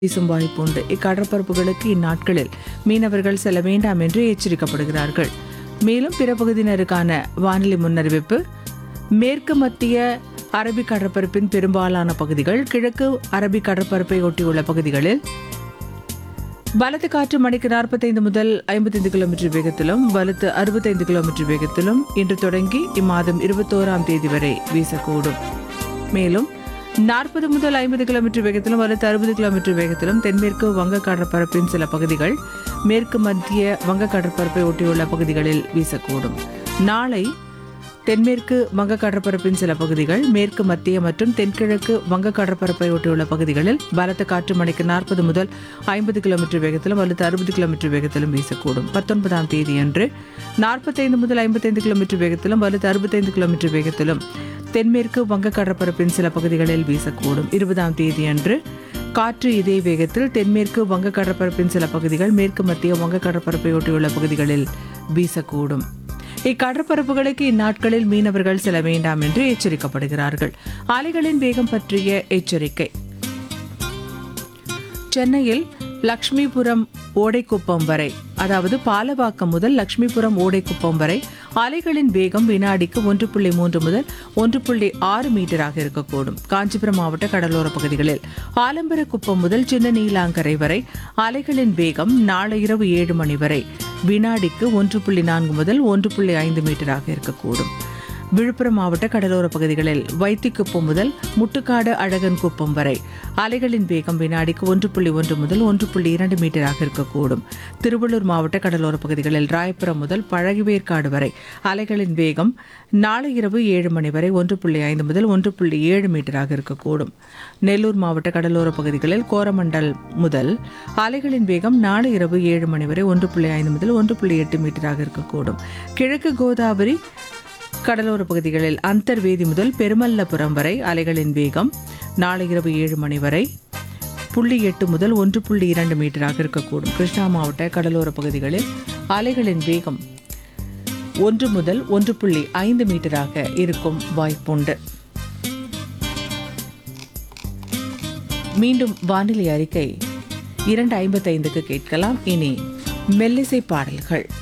வீசும் வாய்ப்புண்டு இக்கடற்பரப்புகளுக்கு இந்நாட்களில் மீனவர்கள் செல்ல வேண்டாம் என்று எச்சரிக்கப்படுகிறார்கள் மேலும் பிற பகுதியினருக்கான வானிலை முன்னறிவிப்பு மேற்கு மத்திய அரபிக் கடற்பரப்பின் பெரும்பாலான பகுதிகள் கிழக்கு அரபிக் கடற்பரப்பை ஒட்டியுள்ள பகுதிகளில் பலத்த காற்று மணிக்கு நாற்பத்தைந்து முதல் ஐம்பத்தைந்து கிலோமீட்டர் வேகத்திலும் வலுத்து அறுபத்தைந்து கிலோமீட்டர் வேகத்திலும் இன்று தொடங்கி இம்மாதம் இருபத்தோராம் தேதி வரை வீசக்கூடும் மேலும் நாற்பது முதல் ஐம்பது கிலோமீட்டர் வேகத்திலும் வலுத்து அறுபது கிலோமீட்டர் வேகத்திலும் தென்மேற்கு வங்க கடற்பரப்பின் சில பகுதிகள் மேற்கு மத்திய வங்க கடற்பரப்பை ஒட்டியுள்ள பகுதிகளில் வீசக்கூடும் நாளை தென்மேற்கு வங்க கடற்பரப்பின் சில பகுதிகள் மேற்கு மத்திய மற்றும் தென்கிழக்கு வங்க கடற்பரப்பை ஒட்டியுள்ள பகுதிகளில் பலத்த காற்று மணிக்கு நாற்பது முதல் ஐம்பது கிலோமீட்டர் வேகத்திலும் வலுத்து அறுபது கிலோமீட்டர் வேகத்திலும் வீசக்கூடும் பத்தொன்பதாம் தேதியன்று நாற்பத்தைந்து முதல் ஐம்பத்தைந்து கிலோமீட்டர் வேகத்திலும் வலுத்து அறுபத்தைந்து கிலோமீட்டர் வேகத்திலும் தென்மேற்கு வங்க கடற்பரப்பின் சில பகுதிகளில் வீசக்கூடும் இருபதாம் தேதியன்று காற்று இதே வேகத்தில் தென்மேற்கு வங்க கடற்பரப்பின் சில பகுதிகள் மேற்கு மத்திய வங்க கடற்பரப்பை ஒட்டியுள்ள பகுதிகளில் வீசக்கூடும் இக்கடற்பரப்புகளுக்கு இந்நாட்களில் மீனவர்கள் செல்ல வேண்டாம் என்று எச்சரிக்கப்படுகிறார்கள் அலைகளின் வேகம் பற்றிய எச்சரிக்கை சென்னையில் லக்ஷ்மிபுரம் ஓடைக்குப்பம் வரை அதாவது பாலவாக்கம் முதல் லக்ஷ்மிபுரம் ஓடைக்குப்பம் வரை அலைகளின் வேகம் வினாடிக்கு ஒன்று புள்ளி மூன்று முதல் ஒன்று புள்ளி ஆறு மீட்டராக இருக்கக்கூடும் காஞ்சிபுரம் மாவட்ட கடலோர பகுதிகளில் ஆலம்பரக்குப்பம் முதல் சின்ன நீலாங்கரை வரை அலைகளின் வேகம் நாளை இரவு ஏழு மணி வரை வினாடிக்கு ஒன்று புள்ளி நான்கு முதல் ஒன்று புள்ளி ஐந்து மீட்டராக இருக்கக்கூடும் விழுப்புரம் மாவட்ட கடலோர பகுதிகளில் வைத்திக்குப்பம் முதல் முட்டுக்காடு அழகன் குப்பம் வரை அலைகளின் வேகம் வினாடிக்கு ஒன்று புள்ளி ஒன்று முதல் ஒன்று புள்ளி இரண்டு மீட்டராக இருக்கக்கூடும் திருவள்ளூர் மாவட்ட கடலோர பகுதிகளில் ராயபுரம் முதல் பழகுவேற்காடு வரை அலைகளின் வேகம் நாளை இரவு ஏழு மணி வரை ஒன்று புள்ளி ஐந்து முதல் ஒன்று புள்ளி ஏழு மீட்டராக இருக்கக்கூடும் நெல்லூர் மாவட்ட கடலோர பகுதிகளில் கோரமண்டல் முதல் அலைகளின் வேகம் நாளை இரவு ஏழு மணி வரை ஒன்று புள்ளி ஐந்து முதல் ஒன்று புள்ளி எட்டு மீட்டராக இருக்கக்கூடும் கிழக்கு கோதாவரி கடலோர பகுதிகளில் அந்தர்வேதி முதல் பெருமல்லபுரம் வரை அலைகளின் வேகம் நாளை இரவு ஏழு மணி வரை புள்ளி எட்டு முதல் ஒன்று புள்ளி இரண்டு மீட்டராக இருக்கக்கூடும் கிருஷ்ணா மாவட்ட கடலோர பகுதிகளில் அலைகளின் வேகம் ஒன்று முதல் ஒன்று புள்ளி ஐந்து மீட்டராக இருக்கும் வாய்ப்புண்டு மீண்டும் வானிலை அறிக்கை இரண்டு ஐம்பத்தைந்துக்கு கேட்கலாம் இனி மெல்லிசை பாடல்கள்